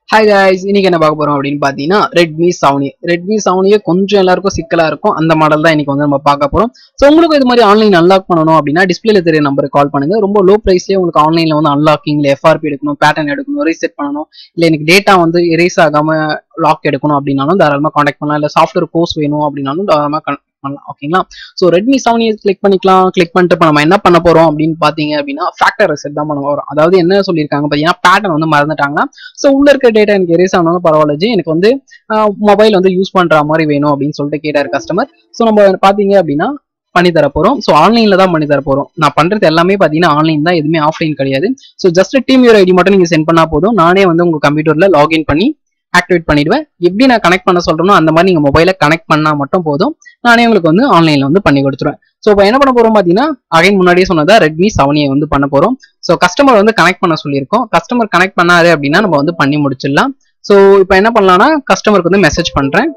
hi guys இன்னைக்கு என்ன பார்க்க போறோம் அப்படின்னு பார்த்தீங்கன்னா ரெட்மி செவனி ரெட்மி செவனியே கொஞ்சம் எல்லாருக்கும் சிக்கலா இருக்கும் அந்த மாடல் தான் இன்னைக்கு வந்து நம்ம பார்க்க போறோம் ஸோ உங்களுக்கு இது மாதிரி ஆன்லைன் அன்லாக் பண்ணணும் அப்படின்னா டிஸ்பிளேல தெரிய நம்பருக்கு கால் பண்ணுங்க ரொம்ப லோ ப்ரைஸ்லேயே உங்களுக்கு ஆன்லைன்ல வந்து அன்லாக்கிங்ல எஃப்ஆர்பி எடுக்கணும் பேட்டர்ன் எடுக்கணும் ரீசெட் பண்ணணும் இல்லை எனக்கு டேட்டா வந்து எரேஸ் ஆகாம லாக் எடுக்கணும் அப்படின்னாலும் தாராளமாக காண்டாக்ட் பண்ணலாம் இல்லை சாஃப்ட்வேர் கோர்ஸ் வேணும் அப்படின்னாலும் தாராளமாக பண்ணலாம் ஓகேங்களா so Redmi seven years click பண்ணிக்கலாம் கிளிக் பண்ணிட்டு இப்போ நம்ம என்ன பண்ண போறோம் அப்படின்னு பார்த்தீங்க அப்படின்னா ஃபேக்டர் ரெசெட் தான் பண்ண போறோம் அதாவது என்ன சொல்லியிருக்காங்க பார்த்தீங்கன்னா பேட்டர்ன் வந்து மறந்துட்டாங்கன்னா ஸோ உள்ள இருக்க டேட்டா எனக்கு எரேஸ் ஆனாலும் பரவாயில்ல ஜி எனக்கு வந்து மொபைல் வந்து யூஸ் பண்ற மாதிரி வேணும் அப்படின்னு சொல்லிட்டு கேட்டார் கஸ்டமர் ஸோ நம்ம பார்த்தீங்க அப்படின்னா பண்ணி தர போறோம் ஸோ ஆன்லைன்ல தான் பண்ணி தர போறோம் நான் பண்றது எல்லாமே பார்த்தீங்கன்னா ஆன்லைன் தான் எதுவுமே ஆஃப்லைன் கிடையாது so just team your ID மட்டும் நீங்க சென்ட் பண்ணா போதும் நானே வந்து உங்க கம்ப்யூட்டர்ல லாகின் பண்ணி ஆக்டிவேட் பண்ணிடுவேன் எப்படி நான் கனெக்ட் பண்ண சொல்றேனோ அந்த மாதிரி நீங்க மொபைலை கனெக்ட் பண்ணா மட்டும் போதும் நானே உங்களுக்கு வந்து ஆன்லைன்ல வந்து பண்ணி கொடுத்துருவேன் ஸோ இப்போ என்ன பண்ண போறோம் பார்த்தீங்கன்னா அகைன் முன்னாடியே சொன்னதா ரெட்மி செவனியை வந்து பண்ண போறோம் ஸோ கஸ்டமர் வந்து கனெக்ட் பண்ண சொல்லியிருக்கோம் கஸ்டமர் கனெக்ட் பண்ணாரு அப்படின்னா நம்ம வந்து பண்ணி முடிச்சிடலாம் ஸோ இப்போ என்ன பண்ணலாம்னா கஸ்டமருக்கு வந்து மெசேஜ் பண்றேன்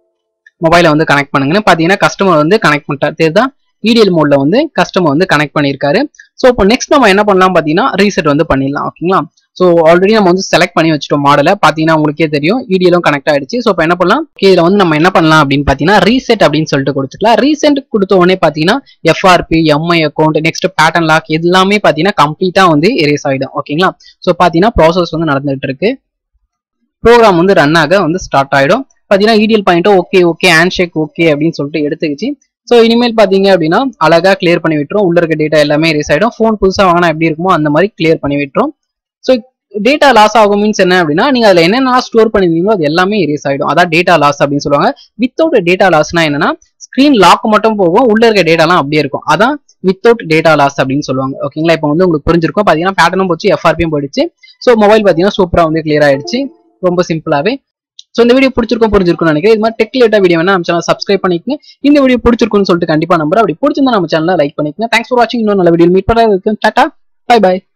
மொபைலை வந்து கனெக்ட் பண்ணுங்கன்னு பார்த்தீங்கன்னா கஸ்டமர் வந்து கனெக்ட் பண்ணிட்டார் தெரியுதா இடிஎல் மோட்ல வந்து கஸ்டமர் வந்து கனெக்ட் பண்ணியிருக்காரு ஸோ இப்போ நெக்ஸ்ட் நம்ம என்ன பண்ணலாம் பார்த்தீங்கன்னா ரீசெட் வந்து பண்ணிடலாம் ஓகேங்களா ஸோ ஆல்ரெடி நம்ம வந்து செலக்ட் பண்ணி வச்சுட்டோம் மாடலை பார்த்தீங்கன்னா உங்களுக்கே தெரியும் இடிஎலும் கனெக்ட் ஆயிடுச்சு ஸோ இப்போ என்ன பண்ணலாம் இதில் வந்து நம்ம என்ன பண்ணலாம் அப்படின்னு பார்த்தீங்கன்னா ரீசெட் அப்படின்னு சொல்லிட்டு கொடுத்துக்கலாம் ரீசெட் கொடுத்த உடனே பார்த்தீங்கன்னா FRP MI account next pattern lock எல்லாமே பார்த்தீங்கன்னா கம்ப்ளீட்டாக வந்து எரேஸ் ஆகிடும் ஓகேங்களா ஸோ பார்த்தீங்கன்னா ப்ராசஸ் வந்து நடந்துட்டு இருக்கு ப்ரோக்ராம் வந்து ரன் ஆக வந்து ஸ்டார்ட் ஆகிடும் பார்த்தீங்கன்னா இடிஎல் பாயிண்ட்டோ okay okay hand shake okay அப்படின்னு சொல்லிட்டு எடுத்துக்கிச்சு ஸோ இனிமேல் பார்த்தீங்க அப்படின்னா அழகாக கிளியர் பண்ணி விட்டுரும் உள்ள இருக்க டேட்டா எல்லாமே ரீஸ் ஆகிடும் ஃபோன் புதுசாக வாங்கினா எப்படி இருக்குமோ அந்த மாதிரி கிளியர் பண்ணி விட்டுரும் ஸோ டேட்டா லாஸ் ஆகும் மீன்ஸ் என்ன அப்படின்னா நீங்க அதுல என்னென்ன ஸ்டோர் பண்ணிருந்தீங்களோ அது எல்லாமே erase ஆயிடும் அதான் டேட்டா லாஸ் அப்படின்னு சொல்லுவாங்க வித்தவுட் டேட்டா லாஸ்னா என்னன்னா ஸ்கிரீன் லாக் மட்டும் போகும் உள்ள இருக்க டேட்டாலாம் அப்படியே இருக்கும் அதான் வித்தவுட் டேட்டா லாஸ் அப்படின்னு சொல்லுவாங்க ஓகேங்களா இப்போ வந்து உங்களுக்கு புரிஞ்சிருக்கும் பாத்தீங்கன்னா பேட்டர்னும் போச்சு எஃப்ஆர்பியும் போயிடுச்சு ஸோ மொபைல் பாத்தீங்கன்னா சூப்பரா வந்து கிளியர் ஆயிடுச்சு ரொம்ப சிம்பிளாவே ஸோ இந்த வீடியோ பிடிச்சிருக்கும் புரிஞ்சிருக்கும்னு நினைக்கிறேன் இது மாதிரி டெக் ரிலேட்டட் வீடியோ வேணா நம்ம சேனல் சப்ஸ்கிரைப் பண்ணிக்கங்க இந்த வீடியோ பிடிச்சிருக்கும்னு சொல்லிட்டு கண்டிப்பா நம்பர் அப்படி பிடிச்சிருந்தா நம்ம சேனலை லைக் பண்ணிக்கங்க தேங்க்ஸ் ஃபார் வாட்சிங் இன்னும் நல்ல வீடியோ மீட் பண்ணுறதுக்கு டாட்டா பை பை